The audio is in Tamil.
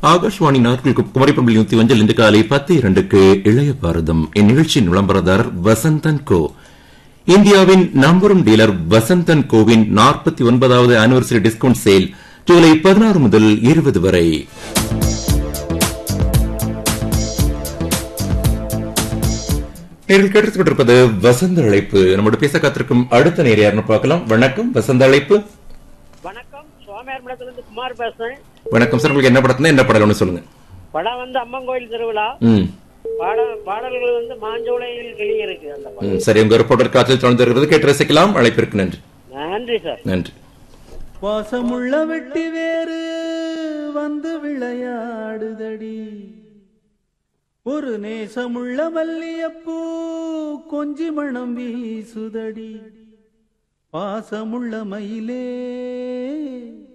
ஆகாஷ்வாணி நாட்கள் குமரிப்பம்பள்ளி நூத்தி அஞ்சல் இன்று காலை பத்து இரண்டுக்கு இளைய பாரதம் இந்நிகழ்ச்சியின் விளம்பரதாரர் வசந்தன் கோ இந்தியாவின் நம்பரும் டீலர் வசந்தன் கோவின் நாற்பத்தி ஒன்பதாவது ஆனிவர்சரி டிஸ்கவுண்ட் சேல் ஜூலை பதினாறு முதல் இருபது வரை நேரில் கேட்டுக் கொண்டிருப்பது வசந்த அழைப்பு நம்மோடு பேச காத்திருக்கும் அடுத்த நேர் யாருன்னு பார்க்கலாம் வணக்கம் வசந்த அழைப்பு வணக்கம் சோமேர் மடத்திலிருந்து குமார் பேசுறேன் வணக்கம் சார் உங்களுக்கு என்ன படத்துல என்ன படம்னு சொல்லுங்க படம் வந்து அம்மன் கோயில் திருவிழா ம் பாட பாடல்கள் வந்து மாஞ்சோலையில் கிளி இருக்கு அந்த படம் ம், சரி உங்க ரிப்போர்ட்டர் காற்றில் தொடர்ந்து இருக்கிறது கேட்டு ரசிக்கலாம் அழைப்பிற்கு நன்றி நன்றி சார் நன்றி வாசமுள்ள வெட்டி வேறு வந்து விளையாடுதடி ஒரு நேசமுள்ள மல்லியப்பூ கொஞ்சி மணம் வீசுதடி பாசமுள்ள மயிலே